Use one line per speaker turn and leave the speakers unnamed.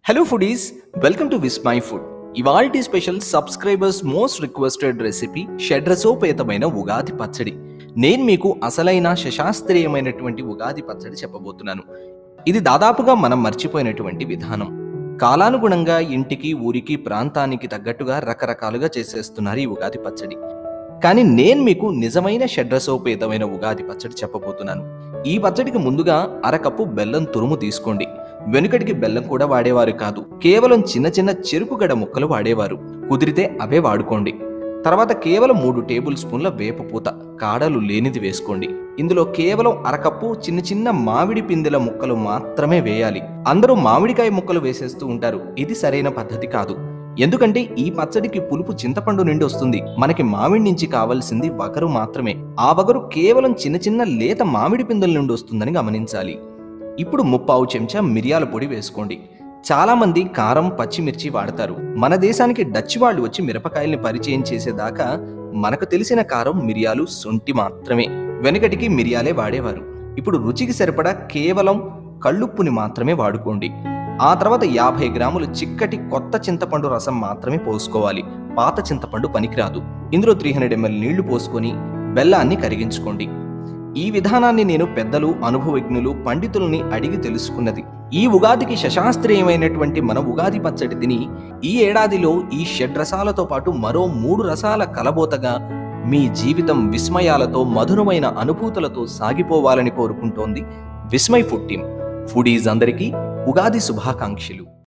hello foodies welcome to Vismai food ఇవాల్టి special subscribers most requested recipe షడ్రసోపేతమైన ఉగాది పచ్చడి నేను మీకు అసలైన శశాస్త్రీయమైనటువంటి ఉగాది పచ్చడి చెప్పబోతున్నాను ఇది దాదాపుగా మనం మర్చిపోయినటువంటి విధానం కాలానుగుణంగా ఇంటికి ఊరికి ప్రాంతానికి తగ్గట్టుగా రకరకాలుగా చేసేస్తున్నారు ఈ ఉగాది పచ్చడి కానీ నేను మీకు నిజమైన షడ్రసోపేతమైన ఉగాది పచ్చడి చెప్పబోతున్నాను ఈ పచ్చడికి ముందుగా అరకప్పు బెల్లం తురుము తీసుకోండి వెనుకటికి బెల్లం కూడా వాడేవారు కాదు కేవలం చిన్న చిన్న చెరుకు గడ ముక్కలు వాడేవారు కుదిరితే అవే వాడుకోండి తర్వాత కేవలం మూడు టేబుల్ స్పూన్ల వేపపూత కాడలు లేనిది వేసుకోండి ఇందులో కేవలం అరకప్పు చిన్న చిన్న మామిడి పిందెల ముక్కలు మాత్రమే వేయాలి అందరూ మామిడికాయ ముక్కలు వేసేస్తూ ఉంటారు ఇది సరైన పద్ధతి కాదు ఎందుకంటే ఈ పచ్చడికి పులుపు చింతపండు నుండి వస్తుంది మనకి మామిడి నుంచి కావాల్సింది వగరు మాత్రమే ఆ వగరు కేవలం చిన్న చిన్న లేత మామిడి పిందెల నుండి వస్తుందని గమనించాలి ఇప్పుడు ముప్పావు చెంచా మిరియాల పొడి వేసుకోండి చాలా మంది కారం పచ్చిమిర్చి వాడతారు మన దేశానికి డచ్ వాళ్ళు వచ్చి మిరపకాయల్ని పరిచయం చేసేదాకా మనకు తెలిసిన కారం మిరియాలు సొంటి మాత్రమే వెనకటికి మిరియాలే వాడేవారు ఇప్పుడు రుచికి సరిపడా కేవలం కళ్ళుప్పుని మాత్రమే వాడుకోండి ఆ తర్వాత యాభై గ్రాములు చిక్కటి కొత్త చింతపండు రసం మాత్రమే పోసుకోవాలి పాత చింతపండు పనికిరాదు ఇందులో త్రీ హండ్రెడ్ ఎంఎల్ నీళ్లు పోసుకొని బెల్లాన్ని కరిగించుకోండి ఈ విధానాన్ని నేను పెద్దలు అనుభవజ్ఞులు పండితుల్ని అడిగి తెలుసుకున్నది ఈ ఉగాదికి శశాస్త్రీయమైనటువంటి మన ఉగాది పచ్చడి తిని ఈ ఏడాదిలో ఈ షడ్రసాలతో పాటు మరో మూడు రసాల కలబోతగా మీ జీవితం విస్మయాలతో మధురమైన అనుభూతులతో సాగిపోవాలని కోరుకుంటోంది విస్మయ్ ఫుడ్ టీమ్ ఫుడీస్ అందరికీ ఉగాది శుభాకాంక్షలు